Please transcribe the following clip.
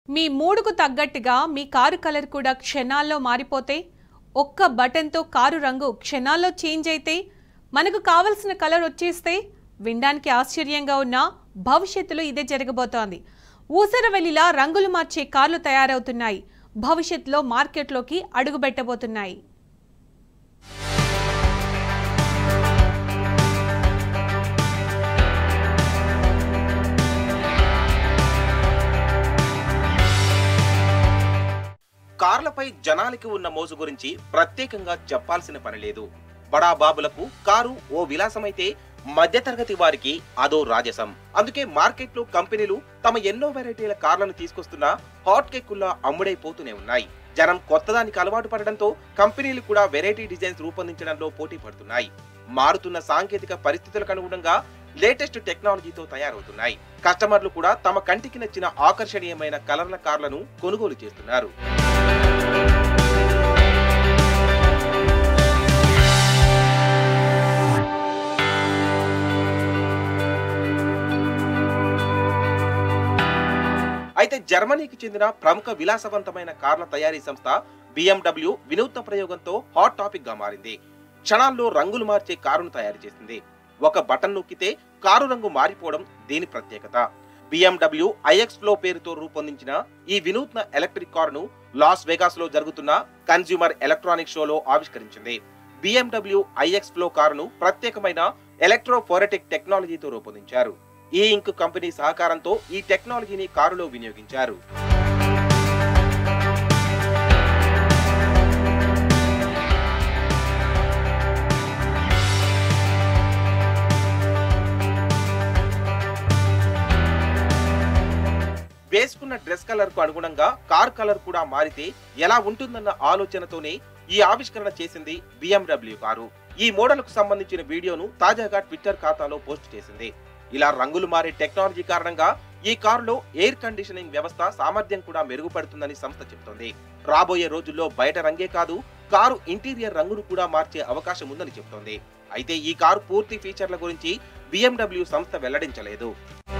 మీ మూడుకు తగ్గట్టుగా మీ car colour కూడా క్షణాల్లో మారిపోతే ఒక్క బటన్తో కారు రంగు క్షణాల్లో చేంజ్ అయితే మనకు కావలసిన కలర్ వచ్చేస్తే వినడానికి ఆశ్చర్యంగా ఉన్నా భవిష్యత్తులో ఇదే జరగబోతోంది ఊసరవెల్లిలా రంగులు మార్చే కార్లు తయారవుతున్నాయి భవిష్యత్తులో మార్కెట్లోకి అడుగుపెట్టబోతున్నాయి కార్లపై జనాలకి ఉన్న మోజు గురించి ప్రత్యేకంగా చెప్పాల్సిన పని లేదు బడా బాబులకు కారు ఓ విలాసమైతే మధ్యతరగతి వారికి అదో రాజసం అందుకే మార్కెట్లో కంపెనీలు తమ ఎన్నో వెరైటీల కార్లను తీసుకొస్తున్నా హాట్ కేకుల్లా అమ్ముడైపోతూనే ఉన్నాయి జనం కొత్తదానికి అలవాటు పడడంతో కంపెనీలు కూడా వెరైటీ డిజైన్స్ రూపొందించడంలో పోటీ పడుతున్నాయి మారుతున్న సాంకేతిక పరిస్థితులకు అనుగుణంగా లేటెస్ట్ టెక్నాలజీతో తయారవుతున్నాయి కస్టమర్లు కూడా తమ కంటికి నచ్చిన ఆకర్షణీయమైన కలర్ల కార్లను కొనుగోలు చేస్తున్నారు అయితే జర్మనీకి చెందిన ప్రముఖ విలాసవంతమైన కార్ల తయారీ సంస్థ BMW వినూత్న ప్రయోగంతో హాట్ టాపిక్ గా మారింది క్షణాల్లో రంగులు మార్చే కారును తయారు చేసింది ఒక బటన్ నొక్కితే కారు రంగు మారిపోవడం దీని ప్రత్యేకత BMW iX ఫ్లో పేరుతో రూపొందించిన ఈ వినూత్న ఎలక్ట్రిక్ కారును లాస్ వెగాస్ లో జరుగుతున్న కన్స్యూమర్ ఎలక్ట్రానిక్ షోలో ఆవిష్కరించింది BMW iX ఫ్లో కారును ప్రత్యేకమైన ఎలక్ట్రోఫోరెటిక్ టెక్నాలజీతో రూపొందించారు ఈ ఇంక్ కంపెనీ సహకారంతో ఈ టెక్నాలజీని కారులో వినియోగించారు వేసుకున్న డ్రెస్ కలర్ కు అనుగుణంగా కార్ కలర్ కూడా మారితే ఎలా ఉంటుందన్న ఆలోచనతోనే ఈ ఆవిష్కరణ చేసింది BMW కారు ఈ మోడల్ కు సంబంధించిన వీడియోను తాజాగా ట్విట్టర్ ఖాతాలో పోస్ట్ చేసింది ఇలా రంగులు మారే టెక్నాలజీ కారణంగా ఈ కారులో ఎయిర్ కండిషనింగ్ వ్యవస్థ సామర్థ్యం కూడా మెరుగుపడుతుందని సంస్థ చెబుతోంది రాబోయే రోజుల్లో బయట రంగే కాదు కారు ఇంటీరియర్ రంగును కూడా మార్చే అవకాశం ఉందని చెబుతోంది అయితే ఈ కారు పూర్తి ఫీచర్ల గురించి BMW సంస్థ వెల్లడించలేదు